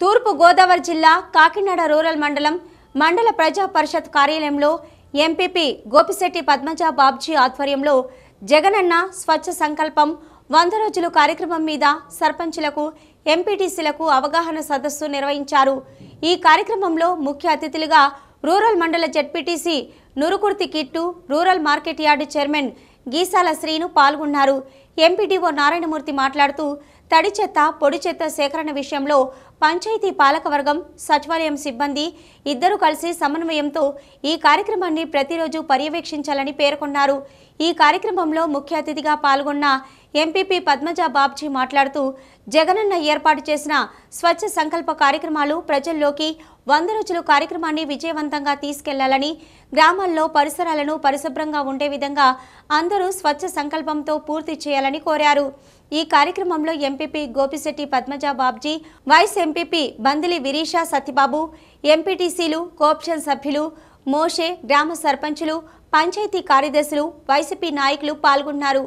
తూర్పు గోదావరి జిల్లా కాకినాడ రూరల్ మండలం మండల ప్రజా పరిషత్ కార్యాలయంలో ఎంపీపీ గోపిశెట్టి పద్మజ బాబ్జీ ఆధ్వర్యంలో జగనన్న స్వచ్ఛ సంకల్పం వంద రోజులు కార్యక్రమం మీద సర్పంచులకు ఎంపీటీసీలకు అవగాహన సదస్సు నిర్వహించారు ఈ కార్యక్రమంలో ముఖ్య అతిథులుగా రూరల్ మండల ZPTC Nurukurthi Kittu rural market yard chairman Geesala Srinu పాల్గొన్నారు ఎంపీడీఓ నారాయణమూర్తి మాట్లాడుతూ తడి చెత్త పొడి చెత్త సేకరణ విషయంలో పంచాయతీ పాలకవర్గం సచివాలయం సిబ్బంది ఇద్దరు కలిసి సమన్వయంతో ఈ కార్యక్రమాన్ని ప్రతిరోజు పర్యవేక్షించాలని పేర్కొన్నారు ఈ కార్యక్రమంలో ముఖ్య అతిథిగా పాల్గొన్న ఎంపీపీ పద్మజ బాబ్జీ మాట్లాడుతూ జగనన్న ఏర్పాటు చేసిన స్వచ్ఛ సంకల్ప కార్యక్రమాలు ప్రజల్లోకి వంద రోజుల కార్యక్రమాన్ని విజయవంతంగా తీసుకెళ్లాలని గ్రామాల్లో పరిసరాలను పరిశుభ్రంగా ఉండే విధంగా అందరూ స్వచ్ఛ సంకల్పంతో పూర్తి చేయాలని కోరారు ఈ కార్యక్రమంలో MPP Gopisetti Padmaja Babji vice MPP Bandili Veerisha Satyababu ఎంపీటీసీలు కోఆప్షన్ సభ్యులు మోషే గ్రామ సర్పంచులు పంచాయతీ కార్యదర్శులు వైసీపీ నాయకులు పాల్గొన్నారు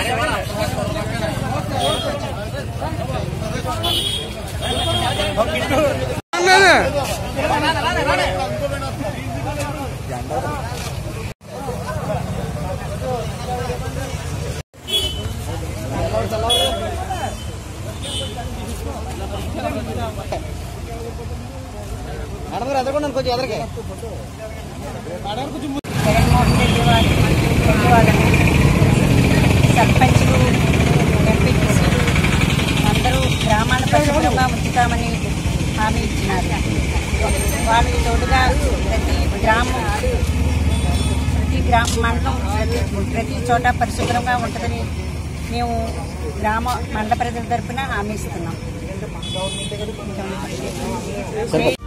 మేడం గారు ఎదరకుండా కొంచెం ఎదరకే జగన్మోహన్ రెడ్డి వారి ధన్యవాదాలు సర్పంచులు ఎంపీటీసీలు అందరూ గ్రామాల పరిశుభ్రంగా ఉంచుతామని హామీ ఇచ్చినారు వాళ్ళకి తోడుగా ప్రతి గ్రామం ప్రతి గ్రామ మండలం ప్రతి ప్రతి చోట పరిశుభ్రంగా ఉంటుందని మేము గ్రామ మండల ప్రజల తరపున హామీ ఇస్తున్నాం